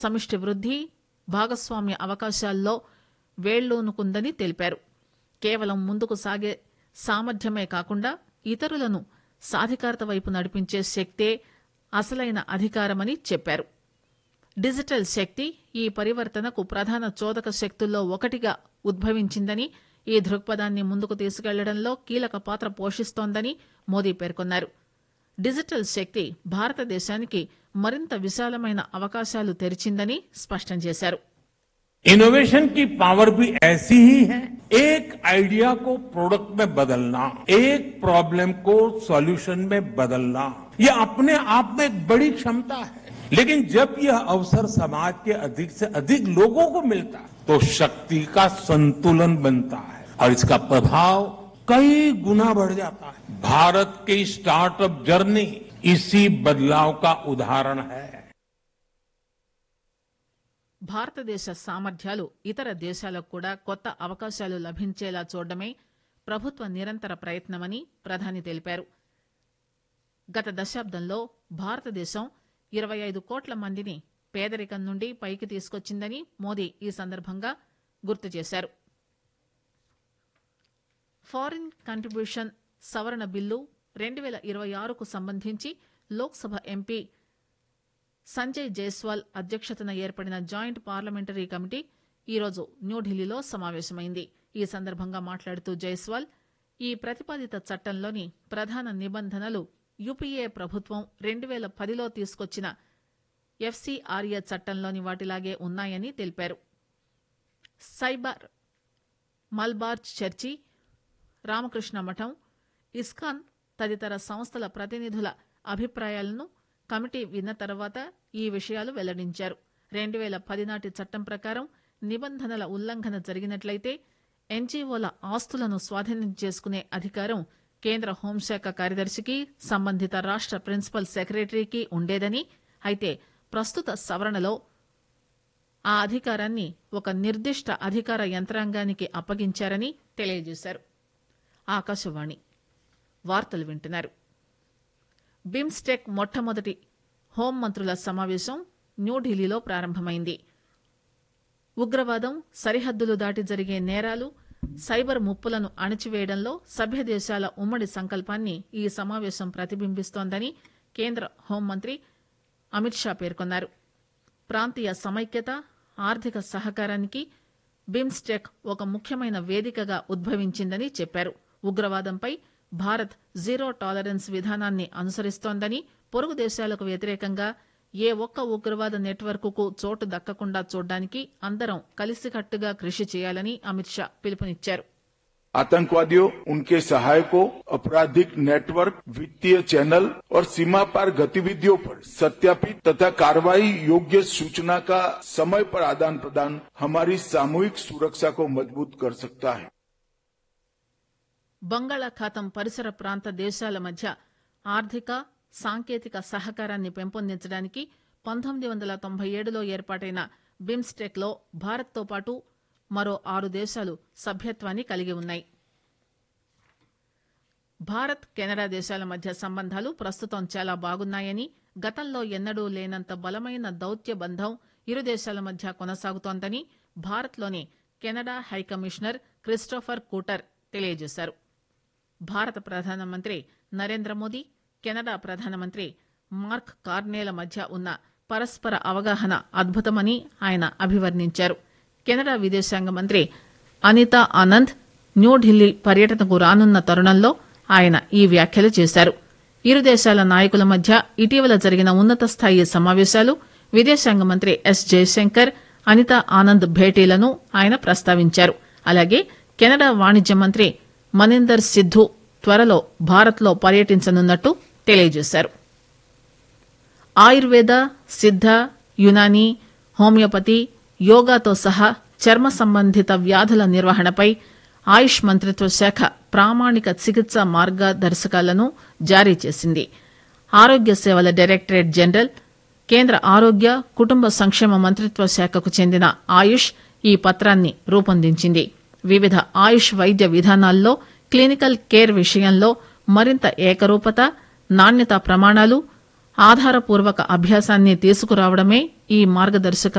సమిష్టి వృద్ది భాగస్వామ్య అవకాశాల్లో వేళ్లూనుకుందని తెలిపారు కేవలం ముందుకు సాగే సామర్థ్యమే కాకుండా ఇతరులను సాధికారత వైపు నడిపించే శక్తే అసలైన అధికారమని చెప్పారు డిజిటల్ శక్తి ఈ పరివర్తనకు ప్రధాన చోదక శక్తుల్లో ఒకటిగా ఉద్భవించిందని ఈ దృక్పథాన్ని ముందుకు తీసుకెళ్లడంలో కీలక పాత్ర పోషిస్తోందని మోదీ పేర్కొన్నారు డిజిటల్ శక్తి భారతదేశానికి మరింత విశాలమైన అవకాశాలు తెరిచిందని స్పష్టం చేశారు इनोवेशन की पावर भी ऐसी ही है एक आइडिया को प्रोडक्ट में बदलना एक प्रॉब्लम को सॉल्यूशन में बदलना यह अपने आप में एक बड़ी क्षमता है लेकिन जब यह अवसर समाज के अधिक से अधिक लोगों को मिलता है तो शक्ति का संतुलन बनता है और इसका प्रभाव कई गुना बढ़ जाता है भारत की स्टार्टअप जर्नी इसी बदलाव का उदाहरण है భారతదేశ సామర్థ్యాలు ఇతర దేశాలకు కూడా కొత్త అవకాశాలు లభించేలా చూడడమే ప్రభుత్వ నిరంతర ప్రయత్నమని ప్రధాని తెలిపారు గత దశాబ్దంలో భారతదేశం ఇరవై ఐదు కోట్ల మందిని పేదరికం నుండి పైకి తీసుకొచ్చిందని మోదీ ఈ సందర్భంగా గుర్తు చేశారు ఫారిన్ కంట్రిబ్యూషన్ సవరణ బిల్లు రెండు వేల ఇరవై ఆరుకు సంబంధించి లోక్సభ ఎంపీ సంజయ్ జైస్వాల్ అధ్యక్షతన ఏర్పడిన జాయింట్ పార్లమెంటరీ కమిటీ ఈరోజు న్యూఢిల్లీలో సమావేశమైంది ఈ సందర్భంగా మాట్లాడుతూ జైస్వాల్ ఈ ప్రతిపాదిత చట్టంలోని ప్రధాన నిబంధనలు యూపీఏ ప్రభుత్వం రెండు వేల పదిలో తీసుకొచ్చిన ఎఫ్సీఆర్ఏ చట్టంలోని వాటిలాగే ఉన్నాయని తెలిపారు సైబర్ మల్బార్ చర్చి రామకృష్ణ మఠం ఇస్కాన్ తదితర సంస్థల ప్రతినిధుల అభిప్రాయాలను కమిటీ విన్న తర్వాత ఈ విషయాలు వెల్లడించారు రెండు వేల పది నాటి చట్టం ప్రకారం నిబంధనల ఉల్లంఘన జరిగినట్లయితే ఎన్జీఓల ఆస్తులను స్వాధీనం చేసుకునే అధికారం కేంద్ర హోంశాఖ కార్యదర్శికి సంబంధిత రాష్ట ప్రిన్సిపల్ సెక్రటరీకి ఉండేదని అయితే ప్రస్తుత సవరణలో ఆ అధికారాన్ని ఒక నిర్దిష్ట అధికార యంత్రాంగానికి అప్పగించారని తెలియజేశారు ఆకాశవాణి వార్తలు వింటున్నారు బిమ్స్టెక్ మొట్టమొదటి హోంమంత్రుల సమావేశం న్యూఢిల్లీలో ప్రారంభమైంది ఉగ్రవాదం సరిహద్దులు దాటి జరిగే నేరాలు సైబర్ ముప్పులను అణచివేయడంలో సభ్య దేశాల ఉమ్మడి సంకల్పాన్ని ఈ సమావేశం ప్రతిబింబిస్తోందని కేంద్ర హోంమంత్రి అమిత్ షా పేర్కొన్నారు ప్రాంతీయ సమైక్యత ఆర్థిక సహకారానికి బిమ్స్టెక్ ఒక ముఖ్యమైన వేదికగా ఉద్భవించిందని చెప్పారు ఉగ్రవాదంపై భారత్ జీరో టాలరెన్స్ విధానాన్ని అనుసరిస్తోందని పొరుగు దేశాలకు వ్యతిరేకంగా ఏ ఒక్క ఉగ్రవాద నెట్వర్క్ కు చోటు దక్కకుండా చూడడానికి అందరం కలిసికట్టుగా కృషి చేయాలని అమిత్ షా పిలుపునిచ్చారు आतंकवादियों उनके सहायकों आपराधिक नेटवर्क वित्तीय चैनल और सीमा पार गतिविधियों पर सत्यापित तथा कार्रवाई योग्य सूचना का समय पर आदान प्रदान हमारी सामूहिक सुरक्षा को मजबूत कर सकता है బంగాళాఖాతం పరిసర ప్రాంత దేశాల మధ్య ఆర్థిక సాంకేతిక సహకారాన్ని పెంపొందించడానికి పంతొమ్మిది వందల తొంభై ఏడులో ఏర్పాటైన బిమ్స్టెక్ లో భారత్తో పాటు మరో ఆరు దేశాలు సభ్యత్వాన్ని కలిగి ఉన్నాయి భారత్ కెనడా దేశాల మధ్య సంబంధాలు ప్రస్తుతం చాలా బాగున్నాయని గతంలో ఎన్నడూ లేనంత బలమైన దౌత్య బంధం ఇరు దేశాల మధ్య కొనసాగుతోందని భారత్లోని కెనడా హైకమిషనర్ క్రిస్టోఫర్ కూటర్ తెలియజేశారు భారత ప్రధానమంత్రి నరేంద్ర మోదీ కెనడా ప్రధానమంత్రి మార్క్ కార్నేల మధ్య ఉన్న పరస్పర అవగాహన అద్భుతమని ఆయన అభివర్ణించారు కెనడా విదేశాంగ మంత్రి అనితా ఆనంద్ న్యూఢిల్లీ పర్యటనకు రానున్న తరుణంలో ఆయన ఈ వ్యాఖ్యలు చేశారు ఇరు దేశాల నాయకుల మధ్య ఇటీవల జరిగిన ఉన్నత స్థాయి సమావేశాలు విదేశాంగ మంత్రి ఎస్ జయశంకర్ అనితా ఆనంద్ భేటీలను ఆయన ప్రస్తావించారు అలాగే కెనడా వాణిజ్య మంత్రి మనిందర్ సిద్ధు త్వరలో భారత్లో పర్యటించనున్నట్టు తెలియజేశారు ఆయుర్వేద సిద్ధ యునాని హోమియోపతి యోగాతో సహా చర్మ సంబంధిత వ్యాధుల నిర్వహణపై ఆయుష్ మంత్రిత్వ శాఖ ప్రామాణిక చికిత్సా మార్గదర్శకాలను జారీ చేసింది ఆరోగ్య సేవల డైరెక్టరేట్ జనరల్ కేంద్ర ఆరోగ్య కుటుంబ సంక్షేమ మంత్రిత్వ శాఖకు చెందిన ఆయుష్ ఈ పత్రాన్ని రూపొందించింది వివిధ ఆయుష్ వైద్య విధానాల్లో క్లినికల్ కేర్ విషయంలో మరింత ఏకరూపత నాణ్యతా ప్రమాణాలు ఆధారపూర్వక అభ్యాసాన్ని తీసుకురావడమే ఈ మార్గదర్శక